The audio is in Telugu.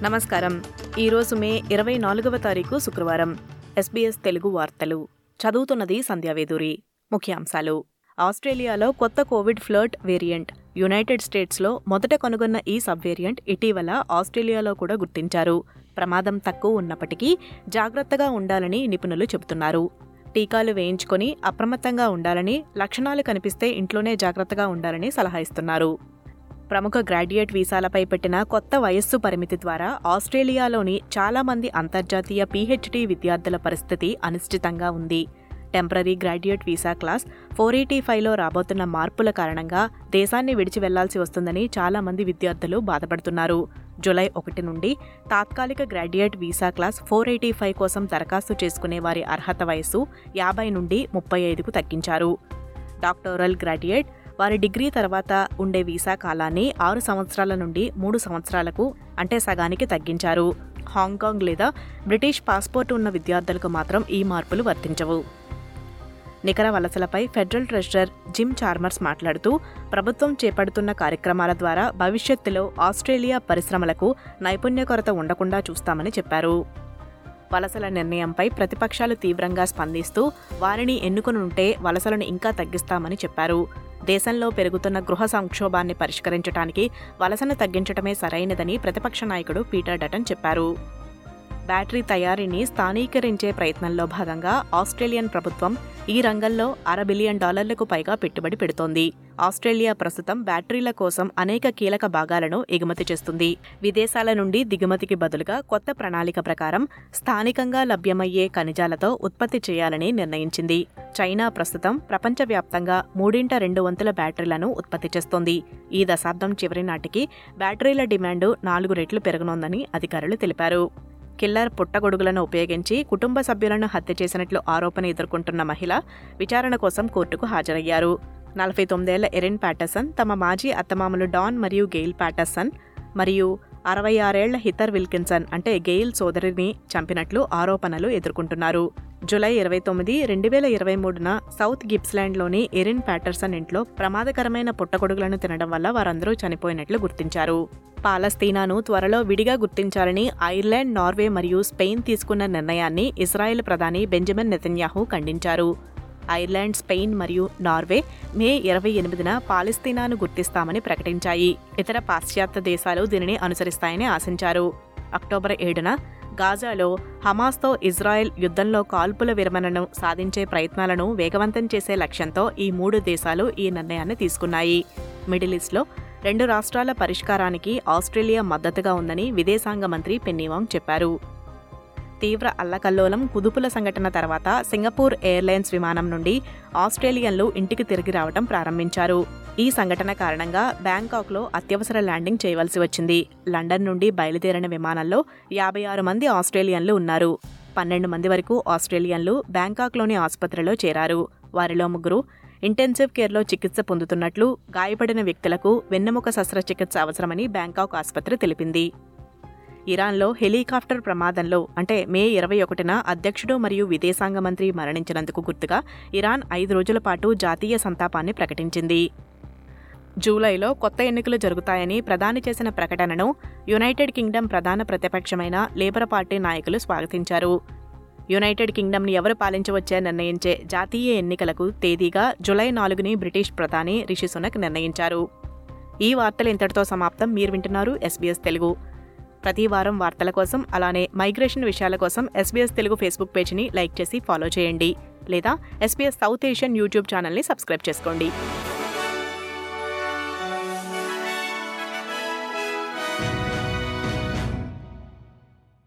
నమస్కారం ఈరోజు మే ఇరవై నాలుగవ తారీఖు శుక్రవారం ఎస్బీఎస్ తెలుగు వార్తలు చదువుతున్నది సంధ్యావేదూరి ముఖ్యాంశాలు ఆస్ట్రేలియాలో కొత్త కోవిడ్ ఫ్లర్ట్ వేరియంట్ యునైటెడ్ స్టేట్స్లో మొదట కనుగొన్న ఈ సబ్ వేరియంట్ ఇటీవల ఆస్ట్రేలియాలో కూడా గుర్తించారు ప్రమాదం తక్కువ ఉన్నప్పటికీ జాగ్రత్తగా ఉండాలని నిపుణులు చెబుతున్నారు టీకాలు వేయించుకొని అప్రమత్తంగా ఉండాలని లక్షణాలు కనిపిస్తే ఇంట్లోనే జాగ్రత్తగా ఉండాలని సలహా ఇస్తున్నారు ప్రముఖ గ్రాడ్యుయేట్ వీసాలపై పెట్టిన కొత్త వయస్సు పరిమితి ద్వారా ఆస్ట్రేలియాలోని చాలా మంది అంతర్జాతీయ పీహెచ్డీ విద్యార్థుల పరిస్థితి అనిశ్చితంగా ఉంది temporary graduate visa class four eighty ఫైవ్లో రాబోతున్న మార్పుల కారణంగా దేశాన్ని విడిచి వెళ్లాల్సి వస్తుందని చాలా మంది విద్యార్థులు బాధపడుతున్నారు జులై ఒకటి నుండి తాత్కాలిక graduate visa class four eighty five కోసం దరఖాస్తు చేసుకునే వారి అర్హత వయస్సు యాభై నుండి ముప్పై ఐదుకు తగ్గించారు డాక్టోరల్ గ్రాడ్యుయేట్ వారి డిగ్రీ తర్వాత ఉండే వీసా కాలాన్ని ఆరు సంవత్సరాల నుండి మూడు సంవత్సరాలకు అంటే సగానికి తగ్గించారు హాంకాంగ్ లేదా బ్రిటిష్ పాస్పోర్ట్ ఉన్న విద్యార్థులకు మాత్రం ఈ మార్పులు వర్తించవు నికర వలసలపై ఫెడరల్ ట్రెజరర్ జిమ్ చార్మర్స్ మాట్లాడుతూ ప్రభుత్వం చేపడుతున్న కార్యక్రమాల ద్వారా భవిష్యత్తులో ఆస్ట్రేలియా పరిశ్రమలకు నైపుణ్య కొరత ఉండకుండా చూస్తామని చెప్పారు వలసల నిర్ణయంపై ప్రతిపక్షాలు తీవ్రంగా స్పందిస్తూ వారిని ఎన్నుకునుంటే వలసలను ఇంకా తగ్గిస్తామని చెప్పారు దేశంలో పెరుగుతున్న గృహ సంక్షోభాన్ని పరిష్కరించడానికి వలసను తగ్గించడమే సరైనదని ప్రతిపక్ష నాయకుడు పీటర్ డటన్ చెప్పారు బ్యాటరీ తయారీని స్థానీకరించే ప్రయత్నంలో భాగంగా ఆస్ట్రేలియన్ ప్రభుత్వం ఈ రంగంలో అర బిలియన్ డాలర్లకు పైగా పెట్టుబడి పెడుతోంది ఆస్ట్రేలియా ప్రస్తుతం బ్యాటరీల కోసం అనేక కీలక భాగాలను ఎగుమతి చేస్తుంది విదేశాల నుండి దిగుమతికి బదులుగా కొత్త ప్రణాళిక ప్రకారం స్థానికంగా లభ్యమయ్యే ఖనిజాలతో ఉత్పత్తి చేయాలని నిర్ణయించింది చైనా ప్రస్తుతం ప్రపంచవ్యాప్తంగా మూడింట రెండు వంతుల బ్యాటరీలను ఉత్పత్తి చేస్తోంది ఈ దశాబ్దం చివరి నాటికి బ్యాటరీల డిమాండు నాలుగు రెట్లు పెరగనుందని అధికారులు తెలిపారు కిల్లర్ పుట్టగొడుగులను ఉపయోగించి కుటుంబ సభ్యులను హత్య చేసినట్లు ఆరోపణ ఎదుర్కొంటున్న మహిళ విచారణ కోసం కోర్టుకు హాజరయ్యారు నలభై తొమ్మిదేళ్ల ఎరిన్ ప్యాటర్సన్ తమ మాజీ అత్తమామలు డాన్ మరియు గెయిల్ ప్యాటర్సన్ మరియు అరవై ఆరేళ్ల హితర్ విల్కిన్సన్ అంటే గెయిల్ సోదరిని చంపినట్లు ఆరోపణలు ఎదుర్కొంటున్నారు జూలై ఇరవై తొమ్మిది రెండు వేల ఇరవై మూడున సౌత్ గిప్స్లాండ్లోని ఎరిన్ ప్యాటర్సన్ ఇంట్లో ప్రమాదకరమైన పుట్టగొడుగులను తినడం వల్ల వారందరూ చనిపోయినట్లు గుర్తించారు పాలస్తీనాను త్వరలో విడిగా గుర్తించాలని ఐర్లాండ్ నార్వే మరియు స్పెయిన్ తీసుకున్న నిర్ణయాన్ని ఇజ్రాయెల్ ప్రధాని బెంజమిన్ నెతన్యాహు ఖండించారు ఐర్లాండ్ స్పెయిన్ మరియు నార్వే మే ఇరవై ఎనిమిదిన పాలస్తీనాను గుర్తిస్తామని ప్రకటించాయి ఇతర పాశ్చాత్య దేశాలు దీనిని అనుసరిస్తాయని ఆశించారు అక్టోబర్ ఏడున గాజాలో హమాస్తో ఇజ్రాయెల్ యుద్ధంలో కాల్పుల విరమణను సాధించే ప్రయత్నాలను వేగవంతం చేసే లక్ష్యంతో ఈ మూడు దేశాలు ఈ నిర్ణయాన్ని తీసుకున్నాయి మిడిల్ ఈస్ట్లో రెండు రాష్ట్రాల పరిష్కారానికి ఆస్ట్రేలియా మద్దతుగా ఉందని విదేశాంగ మంత్రి పెన్నీవాంగ్ చెప్పారు తీవ్ర అల్లకల్లోలం కుదుపుల సంఘటన తర్వాత సింగపూర్ ఎయిర్లైన్స్ విమానం నుండి ఆస్ట్రేలియన్లు ఇంటికి తిరిగి రావడం ప్రారంభించారు ఈ సంఘటన కారణంగా బ్యాంకాక్లో అత్యవసర ల్యాండింగ్ చేయవలసి వచ్చింది లండన్ నుండి బయలుదేరిన విమానంలో యాభై ఆరు మంది ఆస్ట్రేలియన్లు ఉన్నారు పన్నెండు మంది వరకు ఆస్ట్రేలియన్లు బ్యాంకాక్లోని ఆసుపత్రిలో చేరారు వారిలో ముగ్గురు ఇంటెన్సివ్ కేర్లో చికిత్స పొందుతున్నట్లు గాయపడిన వ్యక్తులకు వెన్నెముక శస్త్రచికిత్స అవసరమని బ్యాంకాక్ ఆసుపత్రి తెలిపింది ఇరాన్లో హెలికాప్టర్ ప్రమాదంలో అంటే మే ఇరవై ఒకటిన అధ్యక్షుడు మరియు విదేశాంగ మంత్రి మరణించినందుకు గుర్తుగా ఇరాన్ ఐదు రోజుల పాటు జాతీయ సంతాపాన్ని ప్రకటించింది జూలైలో కొత్త ఎన్నికలు జరుగుతాయని ప్రధాని చేసిన ప్రకటనను యునైటెడ్ కింగ్డమ్ ప్రధాన ప్రతిపక్షమైన లేబర్ పార్టీ నాయకులు స్వాగతించారు యునైటెడ్ కింగ్డమ్ని ఎవరు పాలించవచ్చే నిర్ణయించే జాతీయ ఎన్నికలకు తేదీగా జులై నాలుగుని బ్రిటిష్ ప్రధాని రిషి సునక్ నిర్ణయించారు ఈ వార్తలు ఇంతటితో సమాప్తం మీరు వింటున్నారు ఎస్బీఎస్ తెలుగు ప్రతి వారం వార్తల కోసం అలానే మైగ్రేషన్ విషయాల కోసం ఎస్బీఎస్ తెలుగు ఫేస్బుక్ పేజ్ని లైక్ చేసి ఫాలో చేయండి లేదా ఎస్బీఎస్ సౌత్ ఏషియన్ యూట్యూబ్ ఛానల్ని సబ్స్క్రైబ్ చేసుకోండి